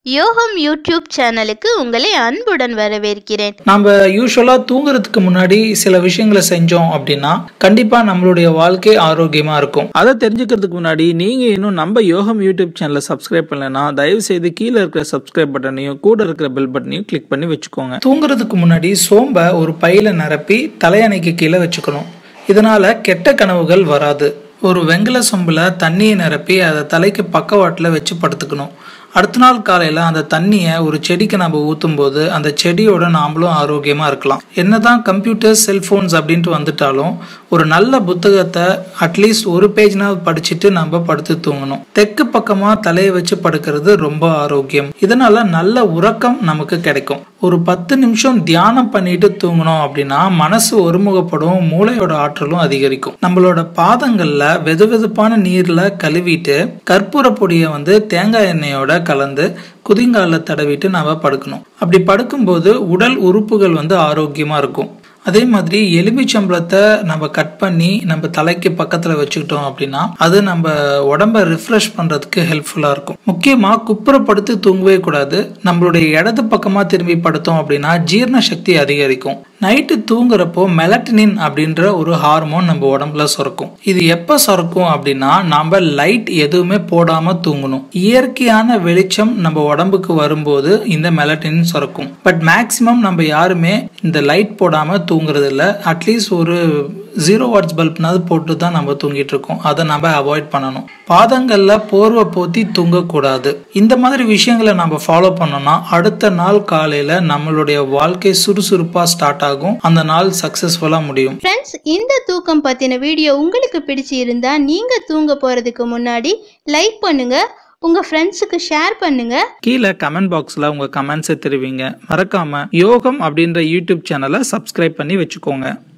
யோகம் யூடியூப் சேனலுக்கு உங்களை அன்புடன் வரவேற்கிறேன் நம்ம யூஸ்வலாக தூங்குறதுக்கு முன்னாடி சில விஷயங்களை செஞ்சோம் அப்படின்னா கண்டிப்பாக நம்மளுடைய வாழ்க்கை ஆரோக்கியமாக இருக்கும் அதை தெரிஞ்சுக்கிறதுக்கு முன்னாடி நீங்க இன்னும் நம்ம யோகம் யூடியூப் சேனலை சப்ஸ்கிரைப் பண்ணலைன்னா தயவு செய்து கீழே இருக்கிற சப்ஸ்கிரைப் பட்டனையும் கூட இருக்கிற பெல் பட்டனையும் கிளிக் பண்ணி வச்சுக்கோங்க தூங்குறதுக்கு முன்னாடி சோம்பை ஒரு பையில நிரப்பி தலையணைக்கு கீழே வச்சுக்கணும் இதனால கெட்ட கனவுகள் வராது ஒரு வெங்கல சொம்பில் தண்ணியை நிரப்பி அதை தலைக்கு பக்கவாட்டில் வச்சு படுத்துக்கணும் அடுத்த நாள் காலையில் அந்த தண்ணியை ஒரு செடிக்கு நம்ம ஊற்றும் போது அந்த செடியோட நாமளும் ஆரோக்கியமாக இருக்கலாம் என்னதான் கம்ப்யூட்டர் செல்ஃபோன்ஸ் அப்படின்ட்டு வந்துட்டாலும் ஒரு நல்ல புத்தகத்தை அட்லீஸ்ட் ஒரு பேஜ்னாவது படிச்சுட்டு நம்ம படுத்து தூங்கணும் தெற்கு பக்கமாக தலையை வச்சு படுக்கிறது ரொம்ப ஆரோக்கியம் இதனால நல்ல உறக்கம் நமக்கு கிடைக்கும் ஒரு பத்து நிமிஷம் தியானம் பண்ணிட்டு தூங்கணும் அப்படின்னா மனசு ஒருமுகப்படும் மூளையோட ஆற்றலும் அதிகரிக்கும் நம்மளோட பாதங்கள்ல வெது வெதுப்பான நீர்ல கழுவிட்டு கற்பூர பொடியை வந்து தேங்காய் எண்ணெயோட கலந்து குதிங்கால தடவிட்டு நாம படுக்கணும் அப்படி படுக்கும்போது உடல் உறுப்புகள் வந்து ஆரோக்கியமா இருக்கும் அதே மாதிரி எலுமிச்சம்பளத்தை நம்ம கட் பண்ணி நம்ம தலைக்கு பக்கத்தில் வச்சுக்கிட்டோம் அப்படின்னா அது நம்ம உடம்ப ரிஃப்ரெஷ் பண்ணுறதுக்கு ஹெல்ப்ஃபுல்லாக இருக்கும் முக்கியமாக குப்புறப்படுத்து தூங்கவே கூடாது நம்மளுடைய இடது பக்கமாக திரும்பி படுத்தோம் அப்படின்னா ஜீரண சக்தி அதிகரிக்கும் நைட்டு தூங்குறப்போ மெலட்டனின் அப்படின்ற ஒரு ஹார்மோன் நம்ம உடம்புல சுரக்கும் இது எப்போ சுரக்கும் அப்படின்னா நம்ம லைட் எதுவுமே போடாமல் தூங்கணும் இயற்கையான வெளிச்சம் நம்ம உடம்புக்கு வரும்போது இந்த மெலட்டனின் சுரக்கும் பட் மேக்சிமம் நம்ம யாருமே இந்த லைட் போடாமல் தூங்குறது இல்லை அட்லீஸ்ட் ஒரு ஜீரோ வாட்ஸ் பல்ப்னாவது போட்டு தான் நம்ம தூங்கிட்டு இருக்கோம் அதை நம்ம அவாய்ட் பண்ணணும் பாதங்கள்ல போர்வை போத்தி தூங்கக்கூடாது இந்த மாதிரி விஷயங்களை நம்ம ஃபாலோ பண்ணோம்னா அடுத்த நாள் காலையில நம்மளுடைய வாழ்க்கை சுறுசுறுப்பா ஸ்டார்ட் ஆகும் அந்த நாள் சக்சஸ்ஃபுல்லா முடியும் ஃப்ரெண்ட்ஸ் இந்த தூக்கம் பற்றின வீடியோ உங்களுக்கு பிடிச்சி இருந்தா நீங்கள் தூங்க போகிறதுக்கு முன்னாடி லைக் பண்ணுங்க உங்கள் ஃப்ரெண்ட்ஸுக்கு ஷேர் பண்ணுங்க கீழே கமெண்ட் பாக்ஸில் உங்கள் கமெண்ட்ஸை தெரிவிங்க மறக்காம யோகம் அப்படின்ற யூடியூப் சேனலை சப்ஸ்கிரைப் பண்ணி வச்சுக்கோங்க